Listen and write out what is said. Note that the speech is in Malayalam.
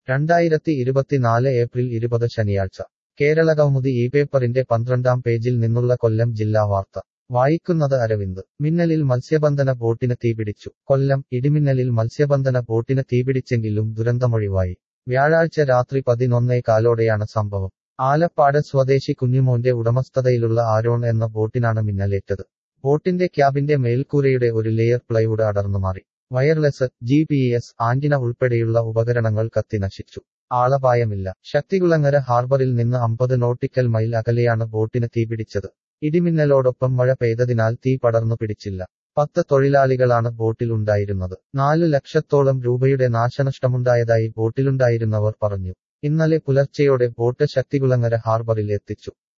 രണ്ടായിരത്തി ഇരുപത്തിനാല് ഏപ്രിൽ ഇരുപത് ശനിയാഴ്ച കേരളകൗമുദി ഈ പേപ്പറിന്റെ പന്ത്രണ്ടാം പേജിൽ നിന്നുള്ള കൊല്ലം ജില്ലാ വാർത്ത വായിക്കുന്നത് അരവിന്ദ് മിന്നലിൽ മത്സ്യബന്ധന ബോട്ടിന് തീപിടിച്ചു കൊല്ലം ഇടിമിന്നലിൽ മത്സ്യബന്ധന ബോട്ടിന് തീപിടിച്ചെങ്കിലും ദുരന്തമൊഴിവായി വ്യാഴാഴ്ച രാത്രി പതിനൊന്നേ കാലോടെയാണ് സംഭവം ആലപ്പാട് സ്വദേശി കുഞ്ഞുമോന്റെ ഉടമസ്ഥതയിലുള്ള ആരോൺ എന്ന ബോട്ടിനാണ് മിന്നലേറ്റത് ബോട്ടിന്റെ ക്യാബിന്റെ മേൽക്കൂരയുടെ ഒരു ലെയർ പ്ലൈവുഡ് അടർന്നുമാറി wireless G P S antenna ഉൾപ്പെടെയുള്ള ഉപകരണങ്ങൾ കത്തി നശിച്ചു ആളപായമില്ല ശക്തികുളങ്ങര ഹാർബറിൽ നിന്ന് അമ്പത് നോട്ടിക്കൽ മൈൽ അകലെയാണ് ബോട്ടിന് തീപിടിച്ചത് ഇടിമിന്നലോടൊപ്പം മഴ പെയ്തതിനാൽ തീ പടർന്നു പിടിച്ചില്ല പത്ത് തൊഴിലാളികളാണ് ബോട്ടിൽ ഉണ്ടായിരുന്നത് നാല് ലക്ഷത്തോളം രൂപയുടെ നാശനഷ്ടമുണ്ടായതായി ബോട്ടിലുണ്ടായിരുന്നവർ പറഞ്ഞു ഇന്നലെ പുലർച്ചെയോടെ ബോട്ട് ശക്തികുളങ്ങര ഹാർബറിൽ എത്തിച്ചു